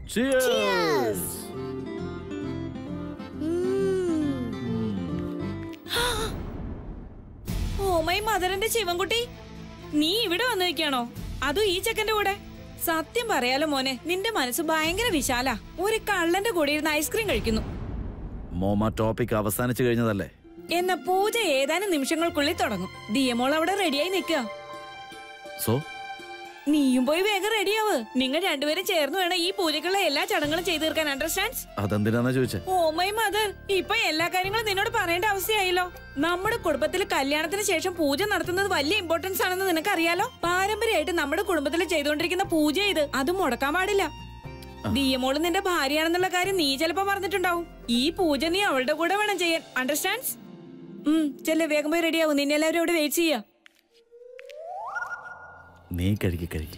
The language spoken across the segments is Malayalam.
Cheers! ഓ മൈ മദറിന്റെ ശിവൻകുട്ടി നീ ഇവിടെ വന്നു നിൽക്കാണോ അതും ഈ ചെക്കന്റെ കൂടെ സത്യം പറയാലോ മോനെ നിന്റെ മനസ്സ് ഭയങ്കര വിശാല ഒരു കള്ളന്റെ കൂടെ ഇരുന്ന് ഐസ്ക്രീം കഴിക്കുന്നു മോമ ടോപ്പിക് അവസാനിച്ചു കഴിഞ്ഞതല്ലേ എന്ന പൂജ ഏതാനും നിമിഷങ്ങൾക്കുള്ളിൽ തുടങ്ങും ദിയമോൾ അവിടെ റെഡിയായി നിൽക്കുക സോ നീയും പോയി വേഗം റെഡിയാവ് നിങ്ങൾ രണ്ടുപേരും ചേർന്ന് വേണം ഈ പൂജക്കുള്ള എല്ലാ ചടങ്ങുകളും ചെയ്തു തീർക്കാൻ അണ്ടർസ്റ്റാൻഡ്സ് അതെന്തിനാന്നാ ചോദിച്ചേ ഓ മൈ മദർ ഇപ്പൊ എല്ലാ കാര്യങ്ങളും നിന്നോട് പറയേണ്ട അവസ്ഥയായല്ലോ നമ്മുടെ കുടുംബത്തിൽ കല്യാണത്തിന് ശേഷം പൂജ നടത്തുന്നത് വലിയ ഇമ്പോർട്ടൻസ് ആണെന്ന് നിനക്കറിയാലോ പാരമ്പര്യമായിട്ട് നമ്മുടെ കുടുംബത്തിൽ ചെയ്തുകൊണ്ടിരിക്കുന്ന പൂജ ഇത് അത് മുടക്കാൻ പാടില്ല ദിയമോള് നിന്റെ ഭാര്യയാണെന്നുള്ള കാര്യം നീ ചിലപ്പോ പറഞ്ഞിട്ടുണ്ടാവും ഈ പൂജ നീ അവളുടെ കൂടെ വേണം ചെയ്യാൻ അണ്ടർസ്റ്റാൻഡ്സ് ഉം ചെല്ലേ വേഗം പോയി റെഡിയാവും നിന്നെ എല്ലാവരും ഇവിടെ വെയിറ്റ് ചെയ്യാ നീ കഴിക്ക് കഴിക്ക്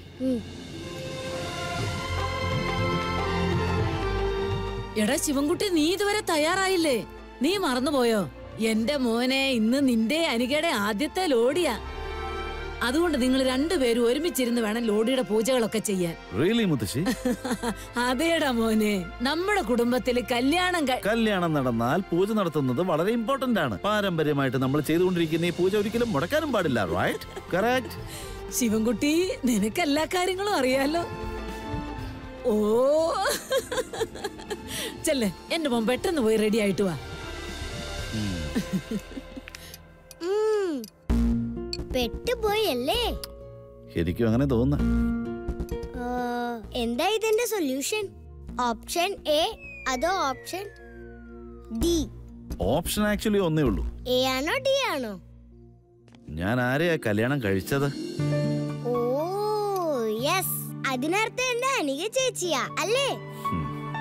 എടാ ശിവൻകുട്ടി നീ ഇതുവരെ തയ്യാറായില്ലേ നീ മറന്നുപോയോ എന്റെ മോനെ ഇന്ന് നിന്റെ അനികയുടെ ആദ്യത്തെ ലോഡിയാ അതുകൊണ്ട് നിങ്ങൾ രണ്ടുപേരും ഒരുമിച്ചിരുന്ന് വേണം ലോഡിയുടെ പൂജകളൊക്കെ ചെയ്യാൻ റിയലി മുത്തശ്ശി അതേടാ മോനെ നമ്മുടെ കുടുംബത്തിൽ കല്യാണം കഴി- കല്യാണം നടന്നാൽ പൂജ നടത്തുന്നത് വളരെ ഇമ്പോർട്ടന്റ് ആണ് പാരമ്പര്യമായിട്ട് നമ്മൾ ചെയ്തുകൊണ്ടിരിക്കുന്ന ഈ പൂജ ഒരിക്കലും മുടക്കാനും പാടില്ല റൈറ്റ് കറക്റ്റ് ശിവൻകുട്ടി നിനക്ക് എല്ലാ കാര്യങ്ങളും അറിയാലോ ഓ ചെല്ലേ എന്റെ മോൻ പെട്ടെന്ന് പോയി റെഡി ആയിട്ട് വാ ഉം. പെട്ടുപോയി അല്ലേ എനിക്കും അങ്ങനെ തോന്നുന്നു ആ, എന്താ ഇതിന്റെ സൊല്യൂഷൻ ഓപ്ഷൻ എ അതോ ഓപ്ഷൻ ഡി ഓപ്ഷൻ ആക്ച്വലി ഒന്നേ ഉള്ളൂ എ ആണോ ഡി ആണോ ഞാൻ ആരെയാ കല്യാണം കഴിച്ചത് ഓ യെസ് അതിനർത്ഥം എന്റെ അനിക ചേച്ചിയാ അല്ലേ ഹും.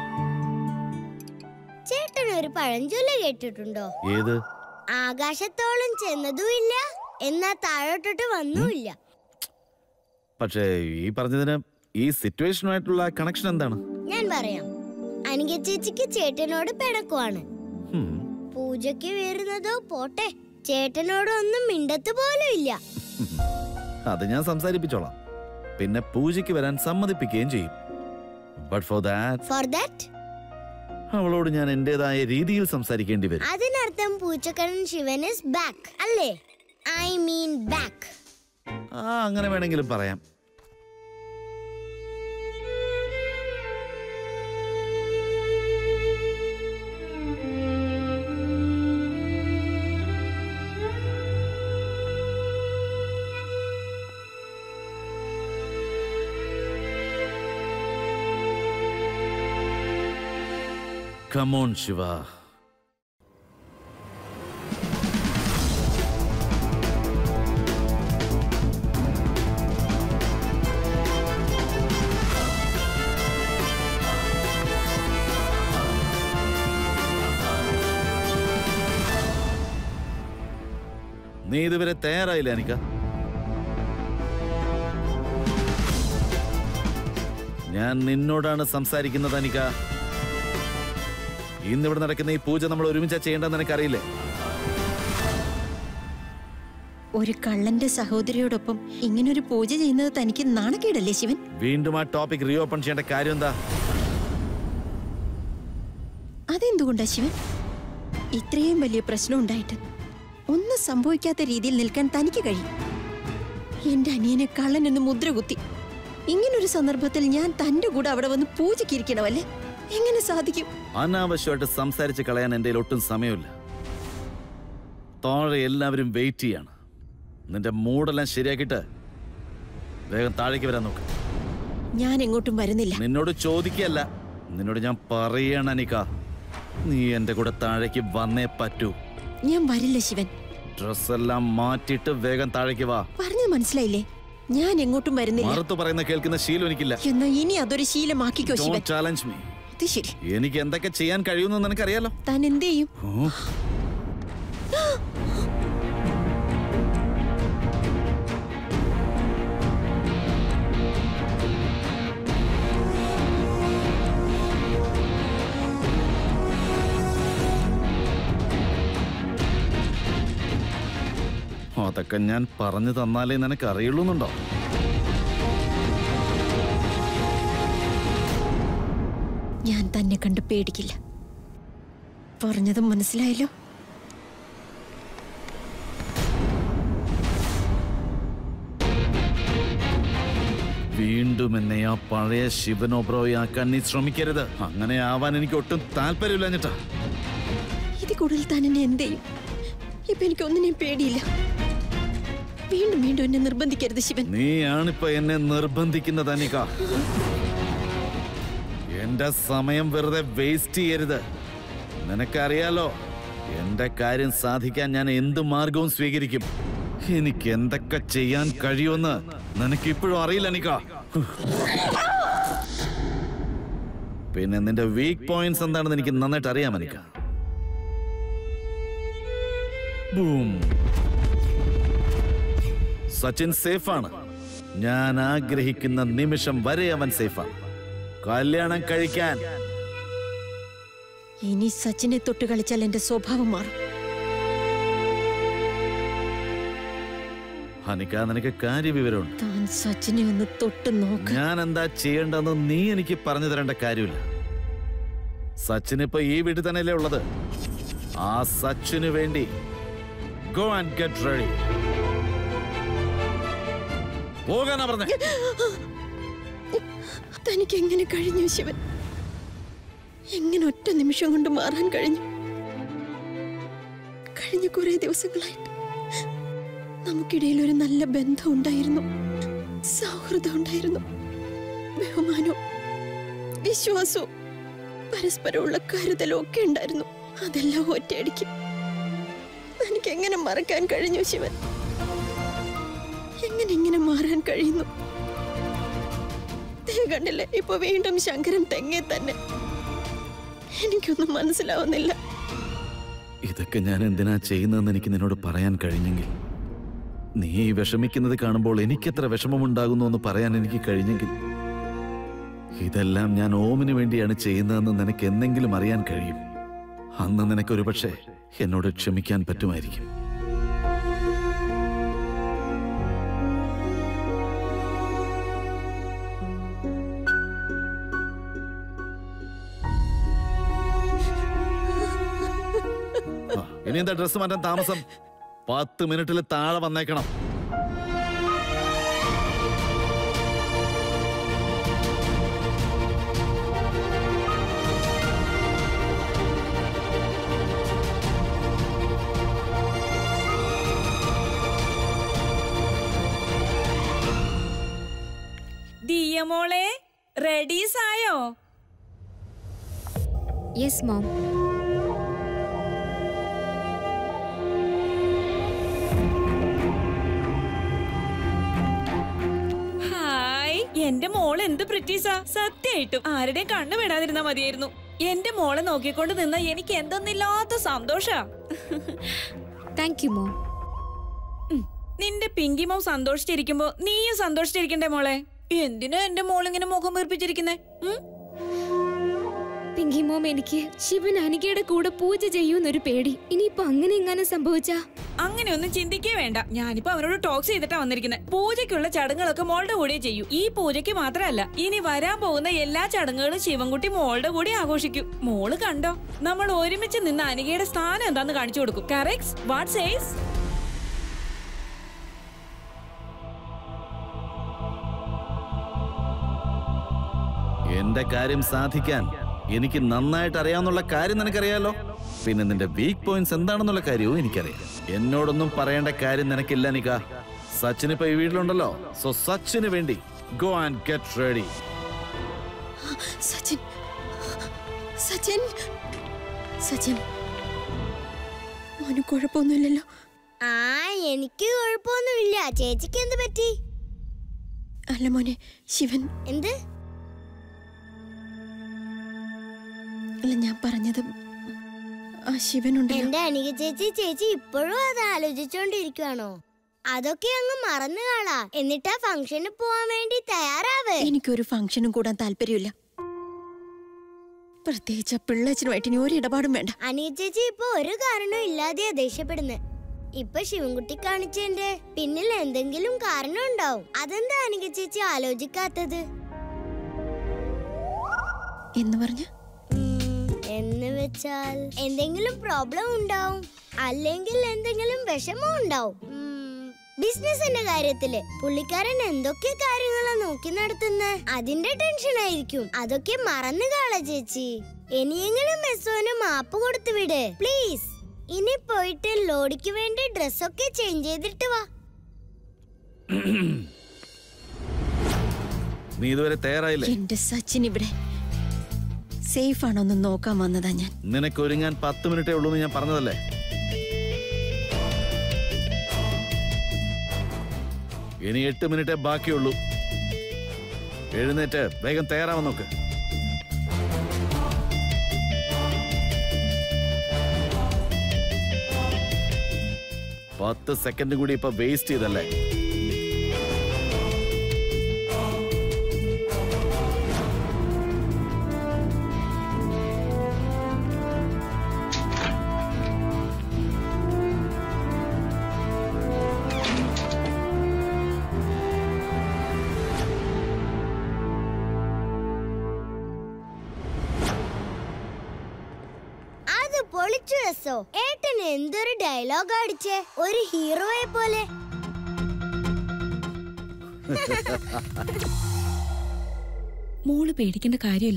ചേട്ടൻ ഒരു പഴഞ്ചൊല്ല കേട്ടിട്ടുണ്ടോ ഏത് ആകാശത്തോളം ചെന്നതുമില്ല എന്നാ താഴോട്ടോട്ട് വന്നുമില്ല പക്ഷേ ഈ പറഞ്ഞതിന് ഈ സിറ്റുവേഷനുമായിട്ടുള്ള കണക്ഷൻ എന്താണ് ഞാൻ പറയാം അനിക ചേച്ചിക്ക് ചേട്ടനോട് പിണക്കുവാണ് ഹും. പൂജയ്ക്ക് വരുന്നതോ പോട്ടെ ചേട്ടനോട് ഒന്നും മിണ്ടത്ത് പോലും ഇല്ല അത് ഞാൻ സംസാരിപ്പിച്ചോളാം പിന്നെ പൂജയ്ക്ക് വരാൻ സമ്മതിപ്പിക്കുകയും ചെയ്യും but for that for that അവളോട് ഞാൻ എന്റേതായ രീതിയിൽ സംസാരിക്കേണ്ടി വരും അതിനർത്ഥം പൂച്ചക്കണ്ണൻ ശിവൻ ഇസ് ബാക്ക് അല്ലേ ഐ മീൻ ബാക്ക് ആ അങ്ങനെ വേണമെങ്കിലും പറയാം കമോൺ ശിവ നീ ഇതുവരെ തയ്യാറായില്ല എനിക്ക ഞാൻ നിന്നോടാണ് സംസാരിക്കുന്നത് അനിക ഇന്നിവിടെ നടക്കുന്ന ഈ പൂജ നമ്മൾ ഒരുമിച്ചാ ചെയ്യേണ്ടെന്ന് എനിക്കറിയില്ലേ ഒരു കള്ളന്റെ സഹോദരിയോടൊപ്പം ഇങ്ങനൊരു പൂജ ചെയ്യുന്നത് തനിക്ക് നാണക്കേടല്ലേ ശിവൻ വീണ്ടും ആ ടോപ്പിക് റീഓപ്പൺ ചെയ്യേണ്ട കാര്യം എന്താ അതെന്തുകൊണ്ടാ ശിവൻ ഇത്രയും വലിയ പ്രശ്നം ഉണ്ടായിട്ട് ഒന്നും സംഭവിക്കാത്ത രീതിയിൽ നിൽക്കാൻ തനിക്ക് കഴിയും എന്റെ അനിയനെ കള്ളൻ എന്ന് മുദ്ര കുത്തി ഇങ്ങനൊരു സന്ദർഭത്തിൽ ഞാൻ തന്റെ കൂടെ അവിടെ വന്ന് പൂജയ്ക്കിരിക്കണമല്ലേ എങ്ങനെ സാധിക്കും അനാവശ്യമായിട്ട് സംസാരിച്ച് കളയാൻ എൻ്റെ കയ്യിൽ ഒട്ടും സമയമില്ല താഴെ എല്ലാവരും വെയിറ്റ് ചെയ്യാണ് നിന്റെ മൂടെല്ലാം ശരിയാക്കിയിട്ട് വേഗം താഴേക്ക് വരാൻ നോക്ക് ഞാൻ എങ്ങോട്ടും വരുന്നില്ല നിന്നോട് ചോദിക്കല്ല നിന്നോട് ഞാൻ പറയണ അനിക നീ എന്റെ കൂടെ താഴേക്ക് വന്നേ പറ്റൂ ഞാൻ വരില്ല ശിവൻ ഡ്രസ്സെല്ലാം മാറ്റിയിട്ട് വേഗം താഴേക്ക് വാ പറഞ്ഞത് മനസ്സിലായില്ലേ ഞാൻ എങ്ങോട്ടും വരുന്നില്ല മറുത്തു പറയുന്ന കേൾക്കുന്ന ശീലം എനിക്കില്ല എന്നാ ഇനി അതൊരു ശീലമാക്കിക്കോ ശിവൻ ചാലഞ്ച് മീ അത് ശരി എനിക്ക് എന്തൊക്കെ ചെയ്യാൻ കഴിയുമെന്ന് നിനക്കറിയാലോ താൻ എന്ത് ചെയ്യും ഓ, അതൊക്കെ ഞാൻ പറഞ്ഞു തന്നാലേ നിനക്ക് അറിയുള്ളൂന്നുണ്ടോ ഞാൻ തന്നെ കണ്ട് പേടിക്കില്ല പറഞ്ഞതും മനസ്സിലായല്ലോ വീണ്ടും എന്നെ ആ പഴയ ശിവനോബ്രോയാക്കാൻ നീ ശ്രമിക്കരുത് അങ്ങനെ ആവാൻ എനിക്ക് ഒട്ടും താല്പര്യമില്ല എന്നിട്ടാ ഇത് കൂടുതൽ താൻ എന്നെ എന്ത് ചെയ്യും ഇപ്പൊ എനിക്ക് ഒന്നിനെയും പേടിയില്ല വീണ്ടും വീണ്ടും എന്നെ നിർബന്ധിക്കരുത് ശിവൻ നീയാണിപ്പോ എന്നെ നിർബന്ധിക്കുന്നത് അനിക എന്റെ സമയം വെറുതെ വേസ്റ്റ് ചെയ്യരുത് നിനക്കറിയാലോ എന്റെ കാര്യം സാധിക്കാൻ ഞാൻ എന്ത് മാർഗവും സ്വീകരിക്കും എനിക്ക് എന്തൊക്കെ ചെയ്യാൻ കഴിയുമെന്ന് നിനക്ക് ഇപ്പോഴും അറിയില്ല അനിക പിന്നെ നിന്റെ വീക്ക് പോയിന്റ്സ് എന്താണെന്ന് എനിക്ക് നന്നായിട്ട് അറിയാം അനിക ബൂം സച്ചിൻ സേഫാണ് ഞാൻ ആഗ്രഹിക്കുന്ന നിമിഷം വരെ അവൻ സേഫാണ് കല്യാണം കഴിക്കാൻ ഇനി സച്ചിനെ തൊട്ട് കളിച്ചാൽ എന്റെ സ്വഭാവം മാറും ഹനിക്ക നിനക്ക് കാര്യവിവരമുണ്ട് താൻ സച്ചിനെ ഒന്ന് തൊട്ട് നോക്ക് ഞാൻ എന്താ ചെയ്യേണ്ടതെന്ന് നീ എനിക്ക് പറഞ്ഞു തരേണ്ട കാര്യമില്ല സച്ചിൻ ഇപ്പൊ ഈ വീട്ടിൽ തന്നെയല്ലേ ഉള്ളത് ആ സച്ചിന് വേണ്ടി ഗോ ആൻഡ് ഗെറ്റ് റെഡി പോകാനാ പറഞ്ഞേ തനിക്ക് എങ്ങനെ കഴിഞ്ഞു ശിവൻ എങ്ങനെ ഒറ്റ നിമിഷം കൊണ്ട് മാറാൻ കഴിഞ്ഞു കഴിഞ്ഞ കുറെ ദിവസങ്ങളായിട്ട് നമുക്കിടയിൽ ഒരു നല്ല ബന്ധം ഉണ്ടായിരുന്നു സൗഹൃദം ഉണ്ടായിരുന്നു ബഹുമാനവും വിശ്വാസവും പരസ്പരമുള്ള കരുതലും ഒക്കെ ഉണ്ടായിരുന്നു അതെല്ലാം ഒറ്റയടിക്ക് എനിക്ക് എങ്ങനെ മറക്കാൻ കഴിഞ്ഞു ശിവൻ എങ്ങനെ ഇങ്ങനെ മാറാൻ കഴിയുന്നു ദേ കണ്ടില്ലേ ഇപ്പൊ വീണ്ടും ശങ്കരൻ തെങ്ങേ തന്നെ എനിക്കൊന്നും മനസ്സിലാവുന്നില്ല ഇതൊക്കെ ഞാൻ എന്തിനാ ചെയ്യുന്നതെന്ന് എനിക്ക് നിന്നോട് പറയാൻ കഴിഞ്ഞെങ്കിൽ നീ ഈ വിഷമിക്കുന്നത് കാണുമ്പോൾ എനിക്കെത്ര വിഷമമുണ്ടാകുന്നു എന്ന് പറയാൻ എനിക്ക് കഴിഞ്ഞെങ്കിൽ ഇതെല്ലാം ഞാൻ ഓമിന് വേണ്ടിയാണ് ചെയ്യുന്നതെന്ന് നിനക്ക് എന്തെങ്കിലും അറിയാൻ കഴിയും അന്ന് നിനക്കൊരു പക്ഷേ എന്നോട് ക്ഷമിക്കാൻ പറ്റുമായിരിക്കും ആ, ഇനി എന്താ ഡ്രസ്സ് മാറ്റാൻ താമസം പത്ത് മിനിറ്റിൽ താഴെ വന്നേക്കണം ദിയ മോളെ റെഡീസ് ആയോ യെസ് മോം ഹായ് എന്റെ മോൾ എന്ത് പ്രിറ്റീസാ സത്യായിട്ടും ആരുടെയും കണ്ണു വിടാതിരുന്നാ മതിയായിരുന്നു എന്റെ മോളെ നോക്കിക്കൊണ്ട് നിന്ന എനിക്ക് എന്തൊന്നില്ലാത്ത സന്തോഷാ താങ്ക് യു മോം ഉം. നിന്റെ പിങ്കി മോൻ സന്തോഷിച്ചിരിക്കുമ്പോ നീയും സന്തോഷിച്ചിരിക്കണ്ടേ മോളെ എന്തിനാ എന്റെ മോൾ ഇങ്ങനെ മുഖം വീർപ്പിച്ചിരിക്കുന്നേ ഉം? പിങ്കി മോം എനിക്ക് ശിവൻ അനികയുടെ കൂടെ പൂജ ചെയ്യൂന്നൊരു പേടി ഇനിയിപ്പോ അങ്ങനെ എങ്ങനെ സംഭവിച്ചാ അങ്ങനെയൊന്നും ചിന്തിക്കേ വേണ്ട ഞാനിപ്പോ അവനോട് ടോക്സ് ചെയ്തിട്ടാ വന്നിരിക്കുന്നത് പൂജയ്ക്കുള്ള ചടങ്ങുകളൊക്കെ മോളുടെ കൂടെ ചെയ്യൂ ഈ പൂജയ്ക്ക് മാത്രമല്ല ഇനി വരാൻ പോകുന്ന എല്ലാ ചടങ്ങുകളും ശിവൻകുട്ടി മോളുടെ കൂടെ ആഘോഷിക്കും മോള് കണ്ടോ നമ്മൾ ഒരുമിച്ച് നിന്ന് അനികയുടെ സ്ഥാനം എന്താന്ന് കാണിച്ചു കൊടുക്കും കറക്റ്റ് വാട്ട് സേസ് എന്റെ കാര്യം സാധിക്കാൻ എനിക്ക് നന്നായിട്ട് അറിയാവുന്നുള്ള കാര്യം നിനക്കറിയാലോ പിന്നെ നിന്റെ വീക്ക് പോയിന്റ്സ് എന്താണെന്നുള്ള കാര്യവും എനിക്കറിയാം എന്നോടൊന്നും പറയേണ്ട കാര്യം നിനക്കില്ല നിക സച്ചിൻ ഇപ്പൊ ഈ വീട്ടിലുണ്ടല്ലോ സോ സച്ചിന് വേണ്ടി go and get ready Sachin Sachin Sachin മോന് കുഴപ്പമൊന്നുമില്ലല്ലോ ആ എനിക്ക് കുഴപ്പമൊന്നുമില്ല ചേച്ചിക്ക് എന്ത് പറ്റി അല്ല മോനെ ശിവൻ എന്ത് അല്ല ഞാൻ പറഞ്ഞത് ആ ശിവനുണ്ടല്ലോ എന്റെ അനിക ചേച്ചി ചേച്ചി ഇപ്പോഴും അത് ആലോചിച്ചോണ്ടിരിക്കുവാണോ അതൊക്കെ അങ്ങ് മറന്നു കാണാ എന്നിട്ടാ ഫംഗ്ഷന് പോവാൻ വേണ്ടി തയ്യാറാവ് എനിക്കൊരു ഫംഗ്ഷനും കൂടാൻ താല്പര്യമില്ല പ്രത്യേകിച്ച് ആ പിള്ളേച്ചനുമായിട്ട് ഇനി ഒരു ഇടപാടും വേണ്ട അനിയ ചേച്ചി ഇപ്പൊ ഒരു കാരണവും ഇല്ലാതെയാ ദേഷ്യപ്പെടുന്നത് ഇപ്പൊ ശിവൻകുട്ടി കാണിച്ചതിന്റെ പിന്നിൽ എന്തെങ്കിലും കാരണം ഉണ്ടാവും അതെന്താ അനിക ചേച്ചി ആലോചിക്കാത്തത് എന്ന് പറഞ്ഞ എന്ന് വെച്ചാൽ എന്തെങ്കിലും പ്രോബ്ലം ഉണ്ടാവും അല്ലെങ്കിൽ എന്തെങ്കിലും വിഷമം ഉണ്ടാവും ബിസിനസിന്റെ കാര്യത്തില് പുള്ളിക്കാരൻ എന്തൊക്കെ കാര്യങ്ങളാ നോക്കി നടത്തുന്നത് അതിന്റെ ടെൻഷൻ ആയിരിക്കും അതൊക്കെ മറന്നു കാള ചേച്ചി ഇനിയെങ്കിലും മെസ്സോന് മാപ്പ് കൊടുത്തു വിട് പ്ലീസ് ഇനി പോയിട്ട് ലോഡിക്ക് വേണ്ടി ഡ്രസ്സൊക്കെ ചേഞ്ച് ചെയ്തിട്ട് വാ നീ ഇതുവരെ തയ്യാറായില്ലേ എന്റെ സച്ചിൻ ഇവിടെ സേഫ് ആണോന്ന് നോക്കാൻ വന്നതാ ഞാൻ നിനക്ക് ഒരുങ്ങാൻ പത്ത് മിനിറ്റേ ഉള്ളൂ എന്ന് ഞാൻ പറഞ്ഞതല്ലേ ഇനി എട്ട് മിനിറ്റേ ബാക്കിയുള്ളൂ എഴുന്നേറ്റ് വേഗം തയ്യാറാവാൻ നോക്ക് പത്ത് സെക്കൻഡ് കൂടി ഇപ്പൊ വേസ്റ്റ് ചെയ്തല്ലേ അത് പൊളിച്ചു രസോ ഏട്ടൻ എന്തൊരു ഡയലോഗ് അടിച്ചേ ഒരു ഹീറോയെ പോലെ മോള് പേടിക്കേണ്ട കാര്യമില്ല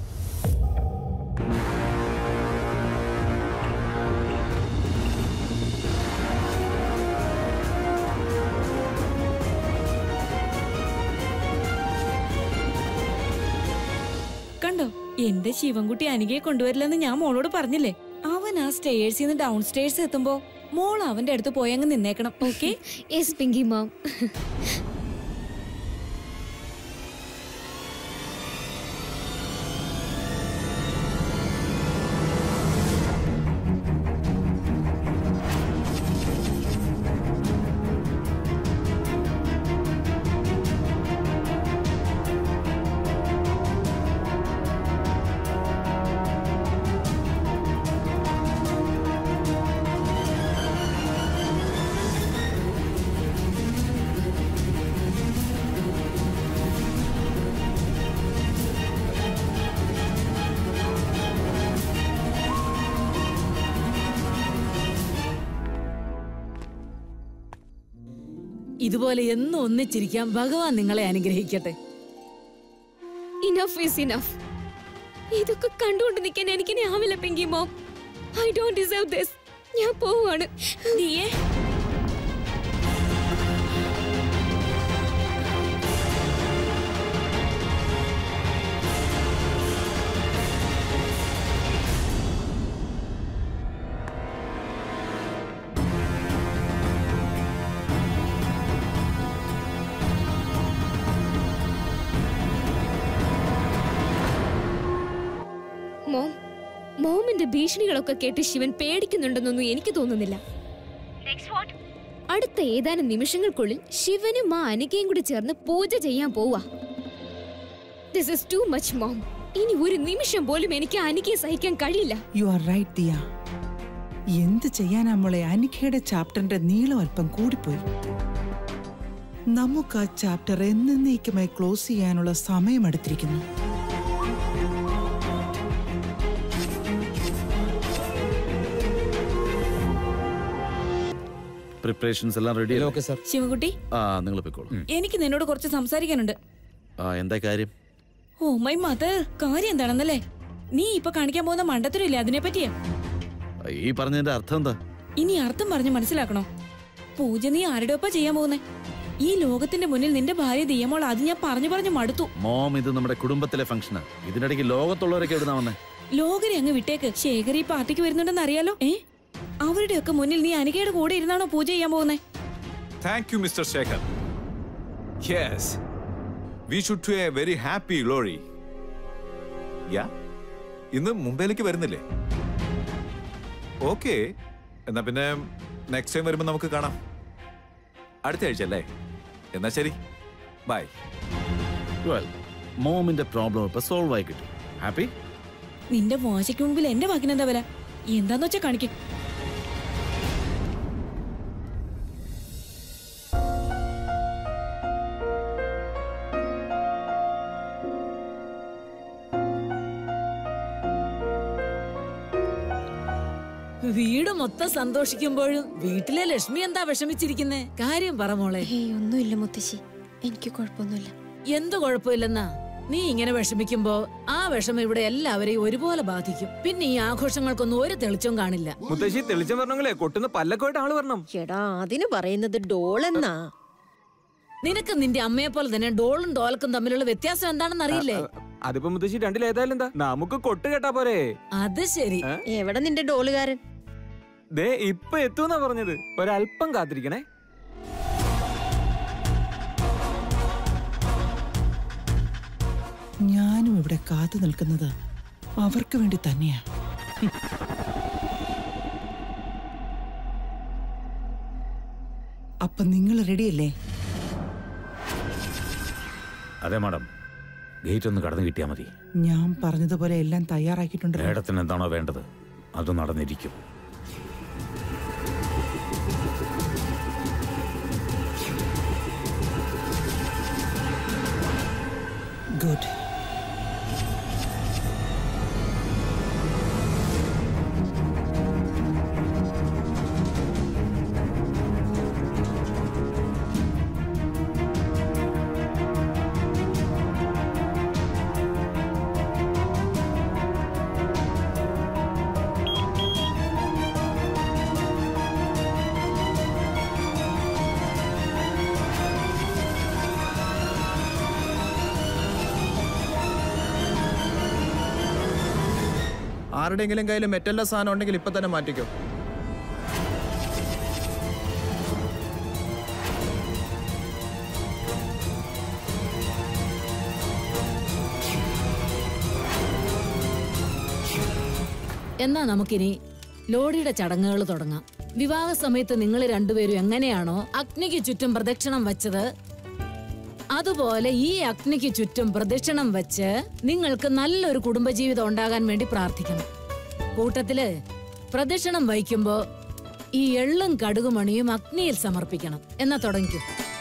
കണ്ടോ എന്റെ ശിവൻകുട്ടി അനികയെ കൊണ്ടുവരില്ലെന്ന് ഞാൻ മോളോട് പറഞ്ഞില്ലേ അവൻ ആ സ്റ്റേഴ്സിൽ നിന്ന് ഡൗൺ സ്റ്റേഴ്സ് എത്തുമ്പോ മോൾ അവന്റെ അടുത്ത് പോയി അങ്ങ് നിന്നേക്കണം ഓക്കെ യെസ് പിങ്കി മോം ഇതുപോലെ എന്നും ഒന്നിച്ചിരിക്കാൻ ഭഗവാൻ നിങ്ങളെ അനുഗ്രഹിക്കട്ടെ ഇനഫ് ഈസ് ഇനഫ് ഇതൊക്കെ കണ്ടുകൊണ്ട് നിൽക്കാൻ എനിക്കിനി ആവില്ല Pinky mom I don't deserve this ഞാൻ പോവാണ് നീയേ മോം മോമിന്റെ ഭീഷണികളൊക്കെ കേട്ട് ശിവൻ പേടിക്കുന്നുണ്ടെന്നൊന്നും എനിക്ക് തോന്നുന്നില്ല അടുത്ത ഏതാനും നിമിഷങ്ങൾക്കുള്ളിൽ ശിവനും ആ അനികയും കൂടി ചേർന്ന് പൂജ ചെയ്യാൻ പോവാ this is too much mom ഇനി ഒരു നിമിഷം പോലും എനിക്ക് ആ അനികയെ സഹിക്കാൻ കഴിയില്ല യു ആർ റൈറ്റ് ദിയ എന്ത് ചെയ്യാനാ മോളെ അനിഖയുടെ ചാപ്റ്ററിന്റെ നീളം അല്പം കൂടിപ്പോയി നമുക്ക് ആ ചാപ്റ്റർ എന്നേക്കുമായി ക്ലോസ് ചെയ്യാനുള്ള സമയം അടുത്തിരിക്കുന്നു പ്രിപ്പറേഷൻസ് എല്ലാം റെഡി ഓക്കെ സാർ ശിവൻകുട്ടി ആ നിങ്ങൾ പൊയ്ക്കോളൂ എനിക്ക് നിന്നോട് കുറച്ച് സംസാരിക്കാനുണ്ട് ആ എന്താ കാര്യം ഓ മൈ മദർ കാര്യം എന്താണെന്നല്ലേ നീ ഇപ്പൊ കാണിക്കാൻ പോകുന്ന മണ്ടത്തരമില്ലേ അതിനെ പറ്റിയാ ആ, ഈ പറഞ്ഞതിന്റെ അർത്ഥം എന്താ ഇനി അർത്ഥം പറഞ്ഞ് മനസ്സിലാക്കണോ പൂജ നീ ആരുടെ ഒപ്പാ ചെയ്യാൻ പോകുന്നേ ഈ ലോകത്തിന്റെ മുന്നിൽ നിന്റെ ഭാര്യ ദിയമോൾ അത് ഞാൻ പറഞ്ഞു പറഞ്ഞു മടുത്തു മോം ഇത് നമ്മുടെ കുടുംബത്തിലെ ഫംഗ്ഷനാ ഇതിനിടയ്ക്ക് ലോകത്തുള്ളവരൊക്കെ എവിടുന്നാ വന്നേ ലോകരെ അങ്ങ് വിട്ടേക്ക് ശേഖർ ഈ പാർട്ടിക്ക് വരുന്നുണ്ടെന്ന് അറിയാലോ ഏ അവരുടെയൊക്കെ മുന്നിൽ നീ അനികയുടെ കൂടെ ഇരുന്നാണോ പൂജ ചെയ്യാൻ പോകുന്നേ Thank you, Mr. Shekhar. Yes, we should do a very happy glory. Yeah? ഇന്ന് മുംബൈയിലേക്ക് വരുന്നില്ലേ ഓക്കെ എന്നാ പിന്നെ നെക്സ്റ്റ് ടൈം വരുമ്പോൾ നമുക്ക് കാണാം അടുത്ത ആഴ്ച അല്ലേ എന്നാ ശരി ബൈ വെൽ മോമിന്റെ പ്രോബ്ലം ഇപ്പൊ സോൾവ് ആയി കിട്ടി ഹാപ്പി നിന്റെ വാശിക്ക് മുമ്പിൽ എന്റെ വാക്കിനെന്താ വില എന്താന്ന് വെച്ചാ കാണിക്കും വീട് മൊത്തം സന്തോഷിക്കുമ്പോഴും വീട്ടിലെ ലക്ഷ്മി എന്താ വിഷമിച്ചിരിക്കുന്നേ കാര്യം പറ മോളെ ഏയ് ഒന്നുമില്ല മുത്തശ്ശി എനിക്ക് കുഴപ്പമൊന്നുമില്ല എന്തു കുഴപ്പമില്ലെന്നാ നീ ഇങ്ങനെ വിഷമിക്കുമ്പോ ആ വിഷമം ഇവിടെ എല്ലാവരെയും ഒരുപോലെ ബാധിക്കും പിന്നെ ഈ ആഘോഷങ്ങൾക്കൊന്നും ഒരു തെളിച്ചവും കാണില്ല മുത്തശ്ശി തെളിച്ചം പറഞ്ഞെങ്കിലേ കൊട്ടുന്ന പല്ലക്കോയിട്ട് ആള് വരണം എടാ അതിന് പറയുന്നത് ഡോളെന്നാ നിനക്ക് നിന്റെ അമ്മയെ പോലെ തന്നെ ഡോളും ഡോലക്കും തമ്മിലുള്ള വ്യത്യാസം എന്താണെന്ന് അറിയില്ലേ അതിപ്പോ മുത്തശ്ശി രണ്ടിലേതായാലും എന്താ നമുക്ക് കൊട്ട് കേട്ടാ പോരെ അത് ശരി എവിടെ നിന്റെ ഡോളുകാരൻ ദേ ഇപ്പൊ എത്തൂന്നാ പറഞ്ഞത് ഒരല്പം കാത്തിരിക്കണേ ഞാനും ഇവിടെ കാത്തു നിൽക്കുന്നത് അവർക്ക് വേണ്ടി തന്നെയാ അപ്പൊ നിങ്ങൾ റെഡിയല്ലേ അതെ മാഡം ഗേറ്റ് ഒന്ന് കടന്നു കിട്ടിയാൽ മതി ഞാൻ പറഞ്ഞതുപോലെ എല്ലാം തയ്യാറാക്കിയിട്ടുണ്ടല്ലോ മേഡത്തിന് എന്താണോ വേണ്ടത് അത് നടന്നിരിക്കും ഗുഡ് ആരുടെയെങ്കിലും കയ്യിൽ മെറ്റലിന്റെ സാധനം ഉണ്ടെങ്കിൽ ഇപ്പൊ തന്നെ മാറ്റിക്കോ എന്നാ നമുക്കിനി ലോഡിയുടെ ചടങ്ങുകൾ തുടങ്ങാം വിവാഹ സമയത്ത് നിങ്ങൾ രണ്ടുപേരും എങ്ങനെയാണോ അഗ്നിക്ക് ചുറ്റും പ്രദക്ഷിണം വെച്ചത് അതുപോലെ ഈ അഗ്നിക്ക് ചുറ്റും പ്രദക്ഷിണം വെച്ച് നിങ്ങൾക്ക് നല്ലൊരു കുടുംബജീവിതം ഉണ്ടാകാൻ വേണ്ടി പ്രാർത്ഥിക്കണം കൂട്ടത്തില് പ്രദക്ഷിണം വഹിക്കുമ്പോ ഈ എള്ളും കടുകുമണിയും അഗ്നിയിൽ സമർപ്പിക്കണം എന്നാ തുടങ്ങിക്കൂ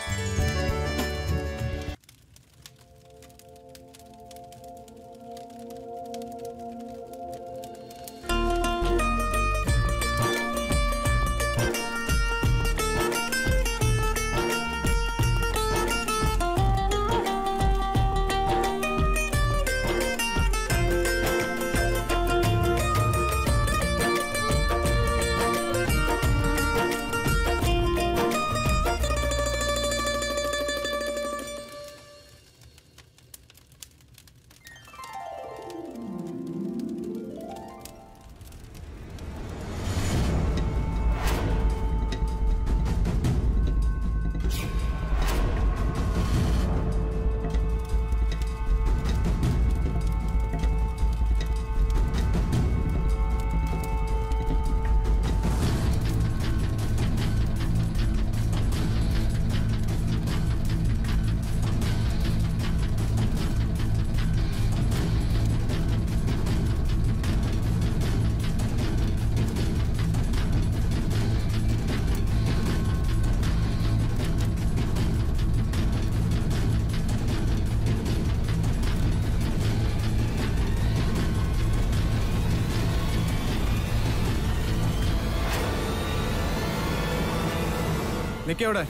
നിക്കവിടെ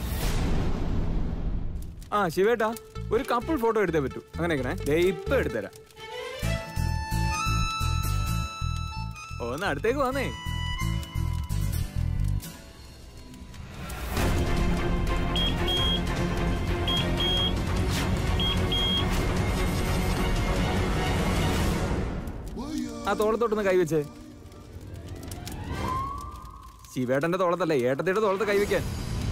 ആ ശിവേട്ടാ ഒരു കപ്പിൾ ഫോട്ടോ എടുത്തേ പറ്റൂ അങ്ങനെ ദേ ഇപ്പൊ എടുത്തരാം ഒന്ന് അടുത്തേക്ക് വന്നേ ആ തോളത്തോട്ടൊന്ന് കൈവച്ചേ ശിവേട്ടന്റെ തോളത്തല്ല ഏട്ടത്തിയുടെ തോളത്ത് കൈവയ്ക്കാൻ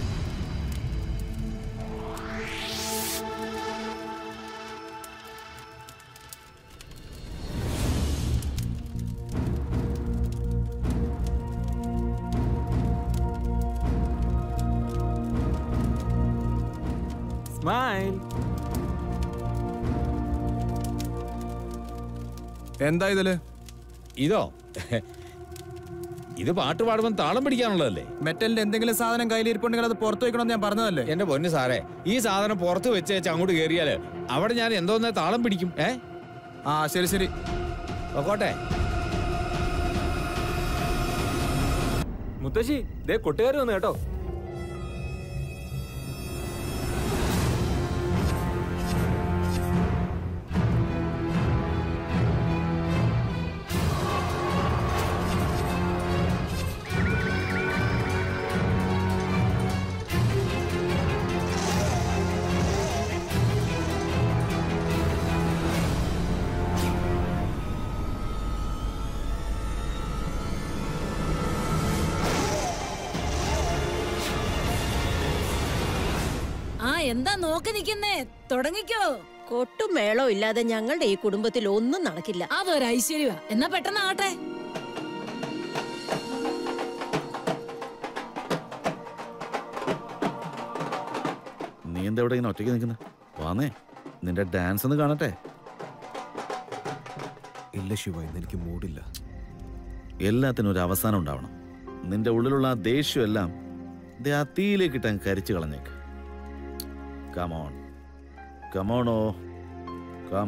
സ്മൈൽ എന്താ ഇതില് ഇതോ ഇത് പാട്ട് പാടുമ്പോൾ താളം പിടിക്കാനുള്ളതല്ലേ മെറ്റലിന്റെ എന്തെങ്കിലും സാധനം കയ്യിലിരിപ്പുണ്ടെങ്കിൽ അത് പുറത്തു വെക്കണമെന്ന് ഞാൻ പറഞ്ഞതല്ലേ എന്റെ പൊന്നു സാറേ ഈ സാധനം പുറത്ത് വെച്ച് വെച്ച് അങ്ങോട്ട് കയറിയാല് അവിടെ ഞാൻ എന്തോന്ന് താളം പിടിക്കും ഏ ആ ശരി ശരി നോക്കോട്ടെ മുത്തശ്ശി ദേ കൊട്ടുകാർ വന്നു കേട്ടോ ആ എന്താ നോക്കി നിക്കുന്നേ തുടങ്ങിക്കോ കൊട്ടും മേളവും ഇല്ലാതെ ഞങ്ങളുടെ ഈ കുടുംബത്തിൽ ഒന്നും നടക്കില്ല അതൊരു ഐശ്വര്യ എന്നാ പെട്ടെന്ന് ആട്ടെ നീ എന്താ ഇവിടെ ഇങ്ങനെ ഒറ്റയ്ക്ക് നിൽക്കുന്നത് വാന്നേ നിന്റെ ഡാൻസ് ഒന്ന് കാണട്ടെ ഇല്ല ശിവ ഇന്ന് എനിക്ക് മൂടില്ല എല്ലാത്തിനും ഒരു അവസാനം ഉണ്ടാവണം നിന്റെ ഉള്ളിലുള്ള ആ ദേഷ്യം എല്ലാം ദേ ആ തീയിലേക്ക് ഇട്ടാൻ കരിച്ചു കളഞ്ഞേക്ക് കമോൺ കമോണോ കം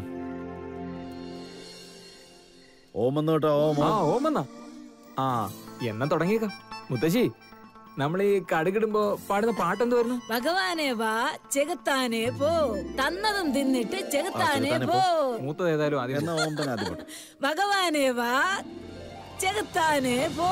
ഓമെന്ന് കേട്ടോ ഓം ആ ഓമെന്നാ ആ എന്നാ തുടങ്ങിയേക്കാം മുത്തശ്ശി നമ്മൾ ഈ കടുകിടുമ്പോ പാടുന്ന പാട്ട് എന്തുവായിരുന്നു ഭഗവാനെ വാ ചെകുത്താനെ പോ തന്നതും തിന്നിട്ട് ചെകുത്താനെ ചെകുത്താനെ പോ മൂത്തത് ഏതായാലും ആദ്യം എന്നാ ഓം തന്നെ ആദ്യം പോട്ടെ ഭഗവാനെ വാ ചെകുത്താനെ പോ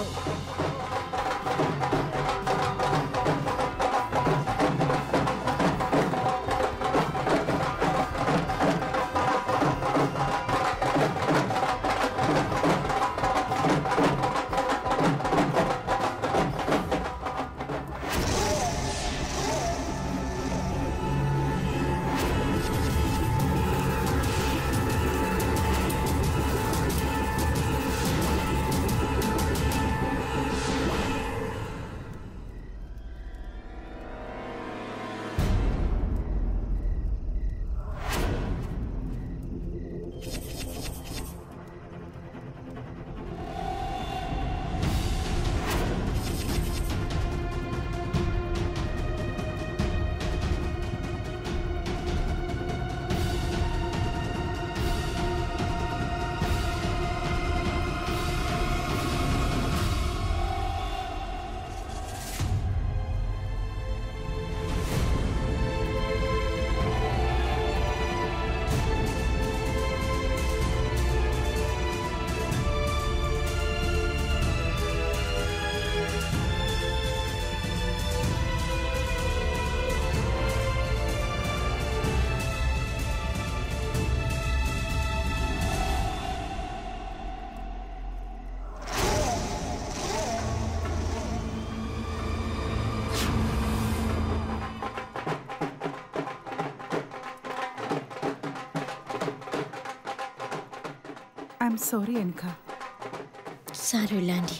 ഐ എം സോറി അൻക സാരമില്ല ആന്റി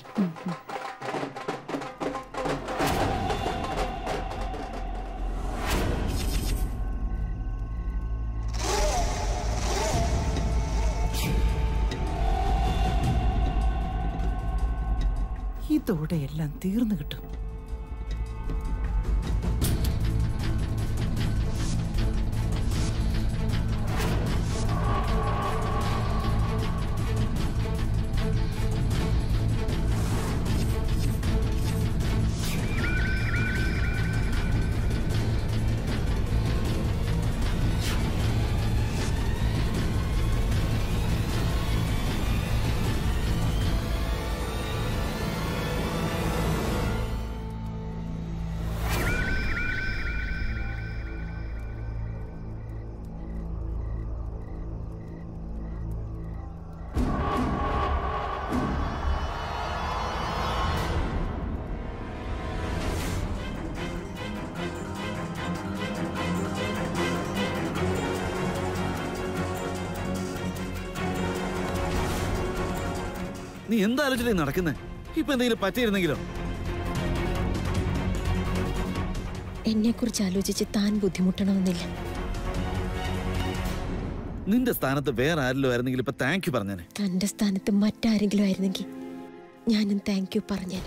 ഇതോടെ എല്ലാം തീർന്നു കിട്ടും നീ എന്താ ആലോചിച്ചിട്ട് നടക്കുന്നത് ഇപ്പൊ എന്തെങ്കിലും പറ്റിയിരുന്നെങ്കിലോ എന്നെ കുറിച്ച് ആലോചിച്ച് താൻ ബുദ്ധിമുട്ടണമെന്നില്ല നിന്റെ സ്ഥാനത്ത് വേറെ ആരിലോ ആയിരുന്നെങ്കിൽ ഇപ്പൊ താങ്ക് യു പറഞ്ഞേനെ തന്റെ സ്ഥാനത്ത് മറ്റാരെങ്കിലും ആയിരുന്നെങ്കിൽ ഞാനും താങ്ക് യു പറഞ്ഞേനെ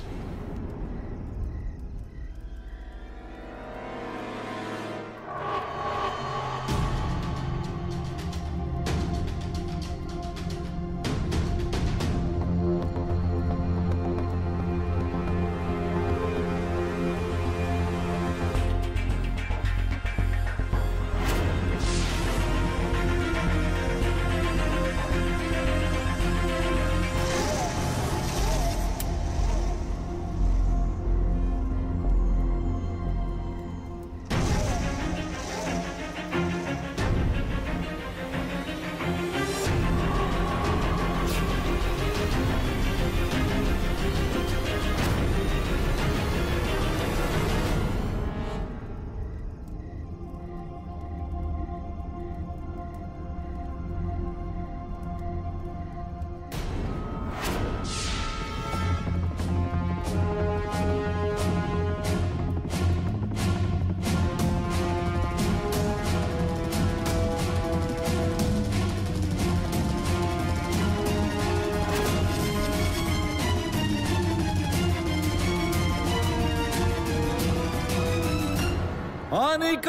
അനിക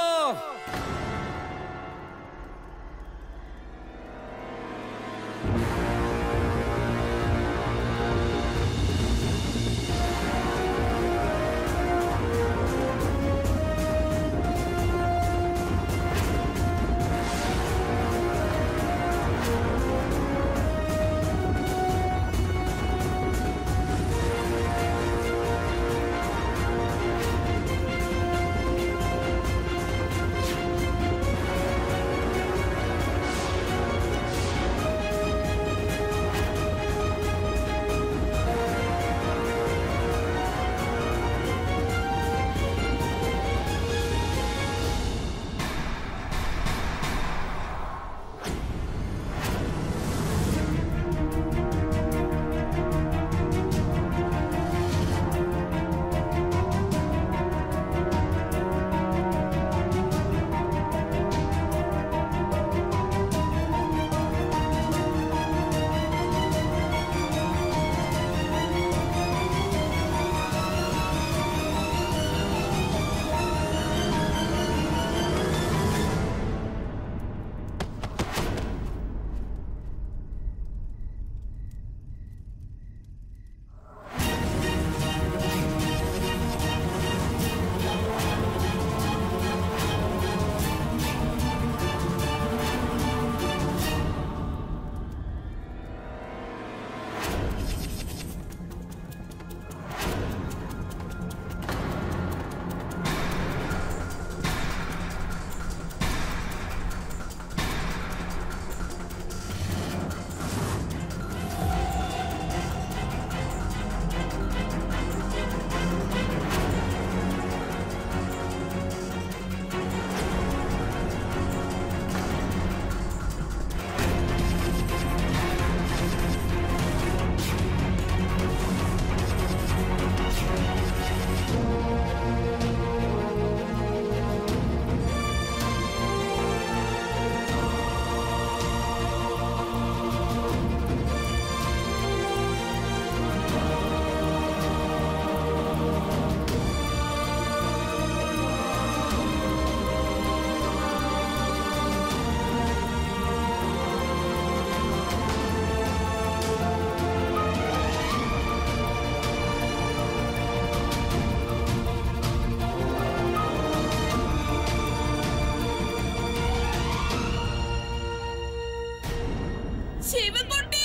ശിവൻകുട്ടി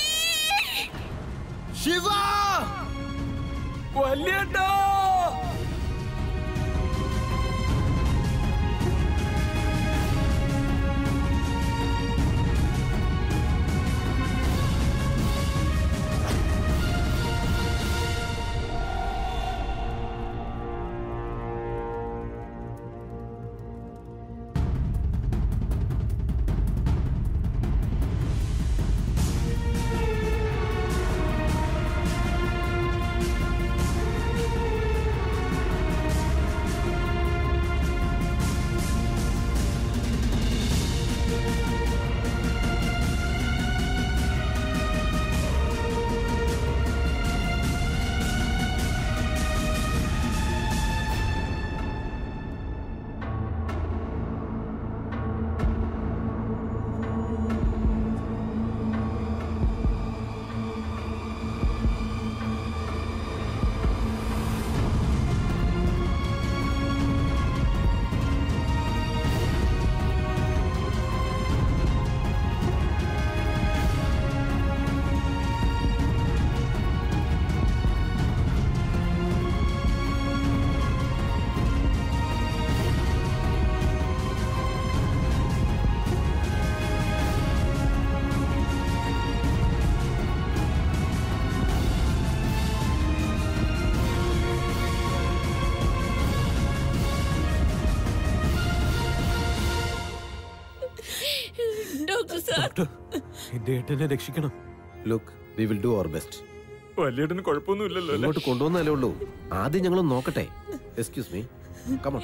ശിവ വല്യേട്ടാ ഡോക്ടർ സാർ ഡോക്ടർ എന്റെ ഏട്ടനെ രക്ഷിക്കണം look we will do our best വലിയേട്ടന് കുഴപ്പമൊന്നുമില്ലല്ലോ അല്ലേ? ഇങ്ങോട്ട് കൊണ്ടുവന്നല്ലേ ഉള്ളൂ ആദ്യം ഞങ്ങൾ നോക്കട്ടെ എക്സ്ക്യൂസ് മീ കമൺ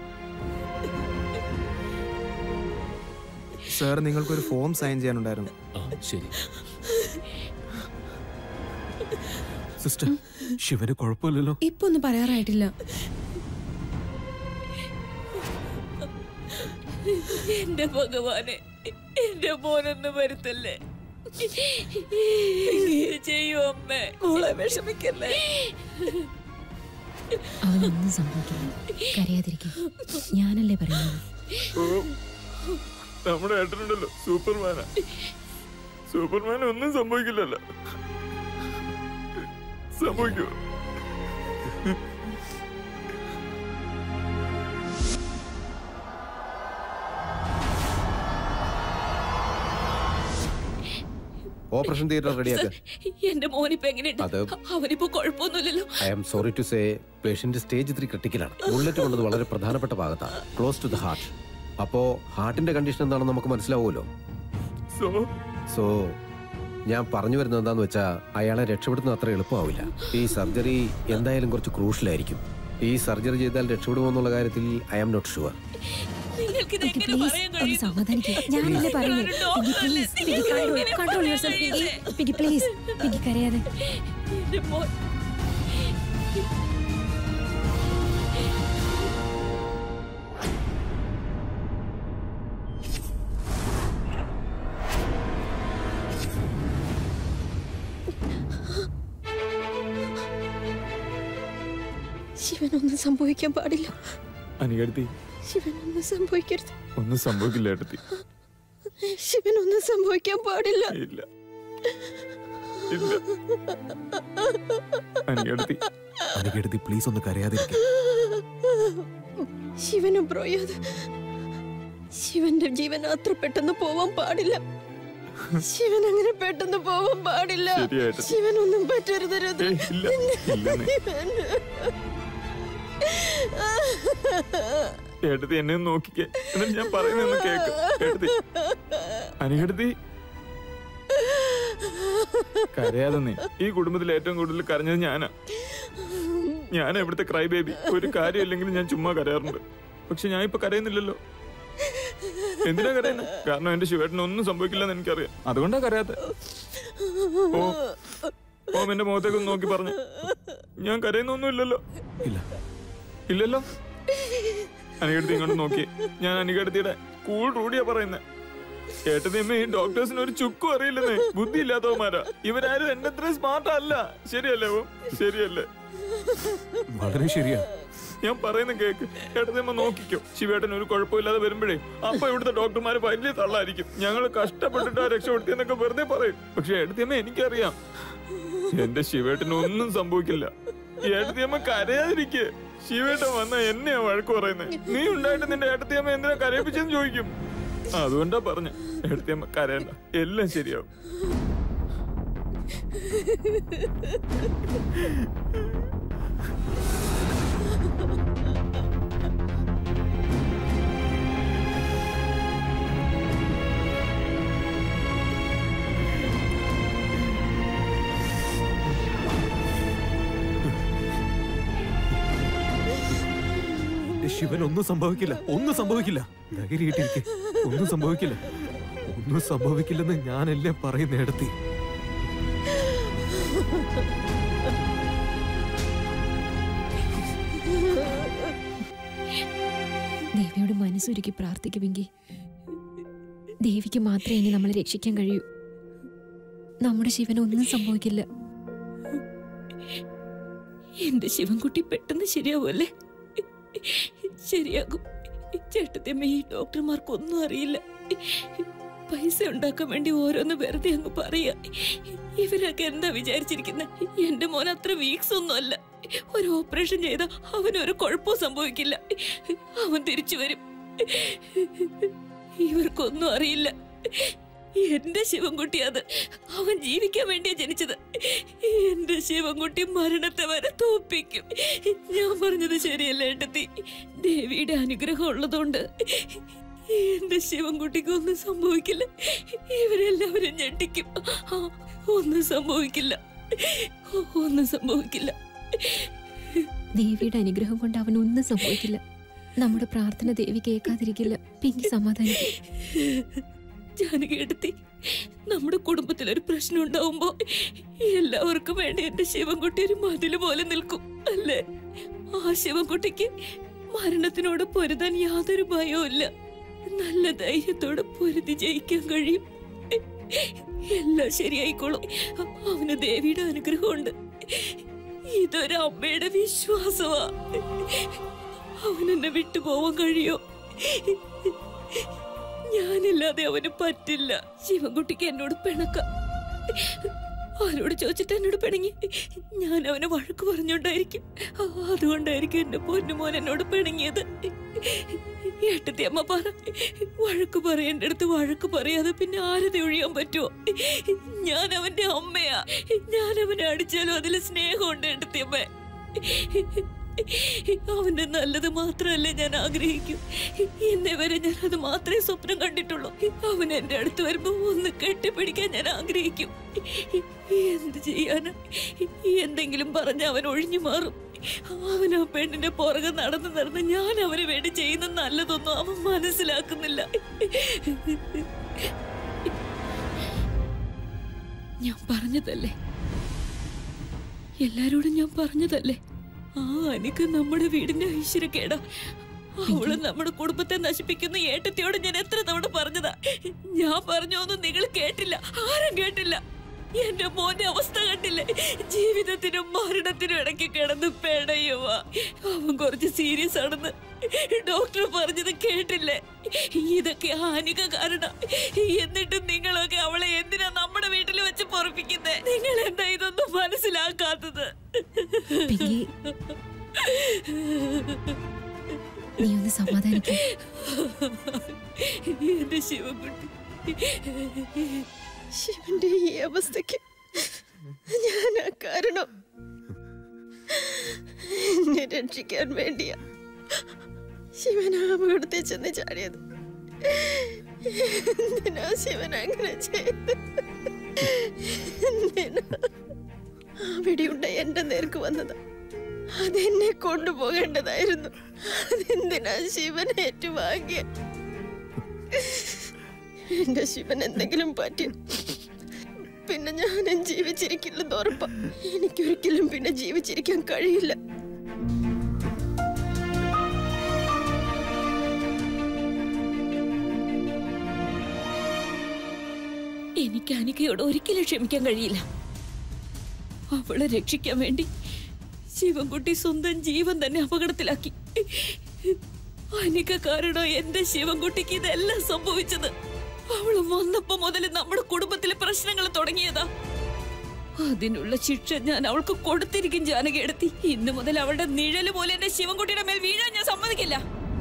സാർ നിങ്ങൾക്കൊരു ഫോം സൈൻ ചെയ്യാനുണ്ടായിരുന്നു ശരി സിസ്റ്റർ ശിവന് കുഴപ്പമില്ലല്ലോ ഇപ്പൊ ഒന്നും പറയാറായിട്ടില്ല എന്റെ ഭഗവാനെ എന്റെ മോനൊന്നും വരുത്തല്ലേ ഇങ്ങനെ ചെയ്യൂ അമ്മേ മോളെ വിഷമിക്കല്ലേ അവനൊന്നും സംഭവിക്കില്ല കരയാതിരിക്കും ഞാനല്ലേ പറയുന്നത് നമ്മുടെ ഏട്ടനുണ്ടല്ലോ സൂപ്പർമാനാ സൂപ്പർമാൻ ഒന്നും സംഭവിക്കില്ലല്ലോ സംഭവിക്കുമോ ഓപ്പറേഷൻ തിയേറ്റർ റെഡിയാക്കുക എന്റെ മോനിപ്പോ എങ്ങനെയുണ്ട് അത് അവനിപ്പോ കുഴപ്പമൊന്നുമില്ലല്ലോ I am sorry to say patient stage three ക്രിട്ടിക്കലാണ് ബുള്ളറ്റ് കൊണ്ടത് വളരെ പ്രധാനപ്പെട്ട ഭാഗത്താണ് ക്ലോസ് ടു ദ ഹാർട്ട് അപ്പോ ഹാർട്ടിന്റെ കണ്ടീഷൻ എന്താണെന്ന് നമുക്ക് മനസ്സിലാവുമല്ലോ സോ സോ ഞാൻ പറഞ്ഞു വരുന്നത് എന്താന്ന് വെച്ചാൽ അയാളെ രക്ഷപ്പെടുന്നത് അത്ര എളുപ്പമാവില്ല ഈ സർജറി എന്തായാലും കുറച്ച് ക്രൂഷ്യലായിരിക്കും ഈ സർജറി ചെയ്താൽ രക്ഷപ്പെടുമോ എന്നുള്ള കാര്യത്തിൽ ഐ ആം നോട്ട് ഷുവർ നിങ്ങൾക്ക് ഇത് എങ്ങനെ പറയാൻ ഒന്ന് സമാധാനിക്കുക ഞാനല്ലേ പറയുന്നത് Pinky please Pinky control control yourself Pinky Pinky please Pinky കരയാതെ എന്റെ മോൻ ശിവനൊന്നും സംഭവിക്കാൻ പാടില്ല അനികടുത്തി ശിവനൊന്നും സംഭവിക്കരുത് ഒന്നും സംഭവിക്കില്ല ഏട്ടത്തി ശിവനൊന്നും സംഭവിക്കാൻ പാടില്ല ഇല്ല ഇല്ല അനികടുത്തി അനികെടുത്തി പ്ലീസ് ഒന്ന് കരയാതിരിക്കും ശിവനും പ്രോയത് ശിവന്റെ ജീവൻ അത്ര പെട്ടെന്ന് പോവാൻ പാടില്ല ശിവൻ അങ്ങനെ പെട്ടെന്ന് പോവാൻ പാടില്ല ശരിയായിട്ട്. ശിവനൊന്നും പറ്റരുത് രുദ്ര. ഏയ്, ഇല്ല. ഇല്ലെന്നേ. ഏട്ടത്തി എന്നെ ഒന്ന് നോക്കിക്കേ എന്നിട്ട് ഞാൻ പറയുന്നൊന്ന് കേക്ക് ഏട്ടത്തി അനികടുത്തി കരയാതെ നീ ഈ കുടുംബത്തിൽ ഏറ്റവും കൂടുതൽ കരഞ്ഞത് ഞാനാ ഞാൻ ഇവിടുത്തെ ക്രൈ ബേബി ഒരു കാര്യമില്ലെങ്കിലും ഞാൻ ചുമ്മാ കരയാറുണ്ട് പക്ഷെ ഞാൻ ഇപ്പൊ കരയുന്നില്ലല്ലോ എന്തിനാ കരയുന്നത് കാരണം എന്റെ ശിവേട്ടന് ഒന്നും സംഭവിക്കില്ലെന്ന് എനിക്കറിയാം അതുകൊണ്ടാ കരയാത്ത ഓ ഓം എന്റെ മുഖത്തേക്ക് ഒന്ന് നോക്കി പറഞ്ഞു ഞാൻ കരയുന്നൊന്നുമില്ലല്ലോ ഇല്ല ഇല്ലല്ലോ അനികടുത്തി ഇങ്ങോട്ട് നോക്കി ഞാൻ അനികടുത്തിയുടെ കൂൾ റൂഡിയാ പറയുന്നത് ഏട്ടത്തിയമ്മ ഈ ഡോക്ടേഴ്സിന് ഒരു ചുക്കും അറിയില്ലെന്നേ ബുദ്ധി ഇല്ലാത്തവന്മാരാ ഇവരാരും എന്റെ അത്ര സ്മാർട്ട് അല്ല ശരിയല്ലേ ഓ ശരിയല്ലേ വളരെ ശരിയാ ഞാൻ പറയുന്ന കേക്ക് ഏട്ടത്തിയമ്മ നോക്കിക്കോ ശിവേട്ടൻ ഒരു കുഴപ്പമില്ലാതെ വരുമ്പോഴേ അപ്പൊ ഇവിടുത്തെ ഡോക്ടർമാര് വലിയ തള്ളായിരിക്കും ഞങ്ങൾ കഷ്ടപ്പെട്ടിട്ട് രക്ഷപ്പെടുത്തിയെന്നൊക്കെ വെറുതെ പറയും പക്ഷെ ഏട്ടത്തിയമ്മ എനിക്കറിയാം എന്റെ ശിവേട്ടന് ഒന്നും സംഭവിക്കില്ല ഏട്ടത്തിയമ്മ കരയാതിരിക്കെ ശിവേട്ടൻ വന്ന എന്നെയാ വഴക്ക് പറയുന്നത് നീ ഉണ്ടായിട്ട് നിന്റെ ഏട്ടത്തിയമ്മ എന്തിനാ കരയിപ്പിച്ചെന്ന് ചോദിക്കും അതുകൊണ്ടാ പറഞ്ഞ ഏട്ടത്തിയമ്മ കരയണ്ട എല്ലാം ശരിയാവും ശിവൻ ഒന്നും സംഭവിക്കില്ല ഒന്നും സംഭവിക്കില്ല ധൈര്യമായിട്ടിരിക്കെ ഒന്നും സംഭവിക്കില്ല ഒന്നും സംഭവിക്കില്ലെന്ന് ഞാനെല്ലാം പറയുന്ന ഇടത്തി ദേവിയോട് മനസ്സൊരുക്കി പ്രാർത്ഥിക്കുമെങ്കിൽ ദേവിക്ക് മാത്രമേ ഇനി നമ്മളെ രക്ഷിക്കാൻ കഴിയൂ നമ്മുടെ ശിവന് ഒന്നും സംഭവിക്കില്ല എന്റെ ശിവൻകുട്ടി പെട്ടെന്ന് ശരിയാവുമല്ലേ ശരിയാകും ചേട്ടത്തിയമ്മ ഈ ഡോക്ടർമാർക്കൊന്നും അറിയില്ല പൈസ ഉണ്ടാക്കാൻ വേണ്ടി ഓരോന്ന് വെറുതെ അങ്ങ് പറയാ ഇവരൊക്കെ എന്താ വിചാരിച്ചിരിക്കുന്നത് എന്റെ മോൻ അത്ര വീക്സ് ഒന്നും അല്ല ഒരു ഓപ്പറേഷൻ ചെയ്ത അവനൊരു കുഴപ്പവും സംഭവിക്കില്ല അവൻ തിരിച്ചു വരും ഇവർക്കൊന്നും അറിയില്ല എന്റെ ശിവൻകുട്ടി അത് അവൻ ജീവിക്കാൻ വേണ്ടിയാ ജനിച്ചത് എന്റെ ശിവൻകുട്ടി മരണത്തെ വരെ തോപ്പിക്കും ഞാൻ പറഞ്ഞത് ശരിയല്ല ഏട്ടത്തി ദേവിയുടെ അനുഗ്രഹം ഉള്ളതുകൊണ്ട് എന്റെ ശിവൻകുട്ടിക്ക് ഒന്നും സംഭവിക്കില്ല ഇവരെല്ലാവരും ഞെട്ടിക്കും ആ, ഒന്നും സംഭവിക്കില്ല ഒന്നും സംഭവിക്കില്ല ദേവിയുടെ അനുഗ്രഹം കൊണ്ട് അവൻ ഒന്നും സംഭവിക്കില്ല നമ്മുടെ പ്രാർത്ഥന ദേവി കേൾക്കാതിരിക്കില്ല പിങ്കി സമാധാനിക്കും ജാനകി എടുത്തി നമ്മുടെ കുടുംബത്തിൽ ഒരു പ്രശ്നം ഉണ്ടാവുമ്പോ എല്ലാവർക്കും വേണ്ടി എന്റെ ശിവൻകുട്ടി ഒരു മതില് പോലെ നിൽക്കും അല്ലേ ആ ശിവൻകുട്ടിക്ക് മരണത്തിനോട് പൊരുതാൻ യാതൊരു ഭയവും ഇല്ല നല്ല ധൈര്യത്തോടെ പൊരുതി ജയിക്കാൻ കഴിയും എല്ലാം ശരിയായിക്കോളും അവന് ദേവിയുടെ അനുഗ്രഹമുണ്ട് ഇതൊരു അമ്മയുടെ വിശ്വാസമാ അവനെന്നെ വിട്ടുപോവാൻ കഴിയോ ഞാനില്ലാതെ അവന് പറ്റില്ല ശിവൻകുട്ടിക്ക് എന്നോട് പിണക്കം ആരോട് ചോദിച്ചിട്ട് എന്നോട് പിണങ്ങി ഞാൻ അവനെ വഴക്ക് പറഞ്ഞോണ്ടായിരിക്കും ആ, അതുകൊണ്ടായിരിക്കും എന്റെ പൊന്നുമോൻ എന്നോട് പിണങ്ങിയത് ഏട്ടത്തി അമ്മ പറ വഴക്ക് പറയേണ്ട അടുത്ത് വഴക്ക് പറയാതെ പിന്നെ ആരതി ഒഴിയാൻ പറ്റുമോ ഞാൻ അവന്റെ അമ്മയാ ഞാൻ അവനെ അടിച്ചാലും അതിൽ സ്നേഹമുണ്ട് ഏട്ടത്തി അമ്മ അവന്റെ നല്ലത് മാത്രമല്ലേ ഞാൻ ആഗ്രഹിക്കൂ ഇന്നേ വരെ ഞാൻ അത് മാത്രമേ സ്വപ്നം കണ്ടിട്ടുള്ളൂ അവൻ എന്റെ അടുത്ത് വരുമ്പോ ഒന്ന് കെട്ടിപ്പിടിക്കാൻ ഞാൻ ആഗ്രഹിക്കും എന്ത് ചെയ്യാനാ എന്തെങ്കിലും പറഞ്ഞ് അവൻ ഒഴിഞ്ഞു മാറും അവൻ ആ പെണ്ണിന്റെ പുറകെ നടന്ന് നടന്ന് ഞാൻ അവന് വേണ്ടി ചെയ്യുന്ന നല്ലതൊന്നും അവൻ മനസ്സിലാക്കുന്നില്ല ഞാൻ പറഞ്ഞതല്ലേ എല്ലാരോടും ഞാൻ പറഞ്ഞതല്ലേ ആ അനിക്ക് നമ്മുടെ വീടിന്റെ ഐശ്വര്യക്കേടാ അവള് നമ്മുടെ കുടുംബത്തെ നശിപ്പിക്കുന്ന ഏട്ടത്തിയോട് ഞാൻ എത്ര തവണ പറഞ്ഞതാ ഞാൻ പറഞ്ഞൊന്നും നിങ്ങൾ കേട്ടില്ല ആരും കേട്ടില്ല എന്റെ മോന്റെ അവസ്ഥ കണ്ടില്ലേ ജീവിതത്തിനും മരണത്തിനും ഇടയ്ക്ക് കിടന്ന് പെടയുവാ അവൻ കുറച്ച് സീരിയസ് ആണെന്ന് ഡോക്ടർ പറഞ്ഞത് കേട്ടില്ലേ ഇതൊക്കെ ഹാനിക കാരണം എന്നിട്ടും നിങ്ങളൊക്കെ അവളെ എന്തിനാ നമ്മുടെ വീട്ടിൽ വെച്ച് പൊറപ്പിക്കുന്നേ നിങ്ങൾ എന്താ ഇതൊന്നും മനസ്സിലാക്കാത്തത് പിങ്കി, നീ ഒന്ന് സമാധാനിക്ക എന്റെ ശിവകുട്ടി ശിവന്റെ ഈ അവസ്ഥയ്ക്ക് ഞാൻ കാരണം എന്നെ രക്ഷിക്കാൻ വേണ്ടിയാ ശിവൻ ആ അപകടത്തിൽ ചെന്ന് ചാടിയത് എന്തിനാ ശിവൻ അങ്ങനെ ചെയ്ത് എന്തിനാ ആ വെടിയുണ്ട എന്റെ നേർക്ക് വന്നത് അതെന്നെ കൊണ്ടുപോകേണ്ടതായിരുന്നു അതെന്തിനാ ശിവൻ ഏറ്റുവാങ്ങിയ എന്റെ ശിവൻ എന്തെങ്കിലും പറ്റി പിന്നെ ഞാനും ജീവിച്ചിരിക്കില്ലെന്ന് ഉറപ്പാ എനിക്കൊരിക്കലും പിന്നെ ജീവിച്ചിരിക്കാൻ കഴിയില്ല എനിക്ക് അനികയോട് ഒരിക്കലും ക്ഷമിക്കാൻ കഴിയില്ല അവളെ രക്ഷിക്കാൻ വേണ്ടി ശിവൻകുട്ടി സ്വന്തം ജീവൻ തന്നെ അപകടത്തിലാക്കി അനിക കാരണം എന്റെ ശിവൻകുട്ടിക്ക് ഇതെല്ലാം സംഭവിച്ചത് അവള് വന്നപ്പോ മുതൽ നമ്മുടെ കുടുംബത്തിലെ പ്രശ്നങ്ങൾ തുടങ്ങിയതാ അതിനുള്ള ശിക്ഷ ഞാൻ അവൾക്ക് കൊടുത്തിരിക്കും ജാനകിയെടുത്തി ഇന്നു മുതൽ അവളുടെ നിഴല് പോലെ എന്റെ ശിവൻകുട്ടിയുടെ മേൽ വീഴാൻ ഞാൻ സമ്മതിക്കില്ല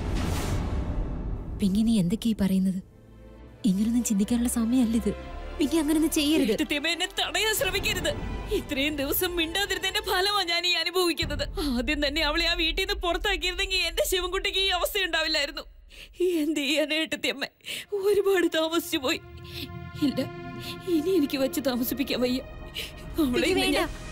പിങ്കി നീ എന്തൊക്കെയാ ഈ പറയുന്നത് ഇങ്ങനൊന്നും ചിന്തിക്കാനുള്ള സമയമല്ല ഇത് പിങ്കി അങ്ങനൊന്നും ചെയ്യരുത് കൃത്യമേ എന്നെ തടയാൻ ശ്രമിക്കരുത് ഇത്രയും ദിവസം മിണ്ടാതിരുന്നതിന്റെ ഫലമാണ് ഞാൻ ഈ അനുഭവിക്കുന്നത് ആദ്യം തന്നെ അവളെ ആ വീട്ടിൽ നിന്ന് പുറത്താക്കിയിരുന്നെങ്കിൽ എന്റെ ശിവൻകുട്ടിക്ക് ഈ അവസ്ഥ ഉണ്ടാവില്ലായിരുന്നു എന്ത് ചെയ്യാൻ ഏട്ടത്തിയമ്മ ഒരുപാട് താമസിച്ചു പോയി ഇല്ല ഇനി എനിക്ക് വെച്ച് താമസിപ്പിക്കാൻ വയ്യ അവളെ പിങ്കി ഇന്ന് വേണ്ട ഞാൻ-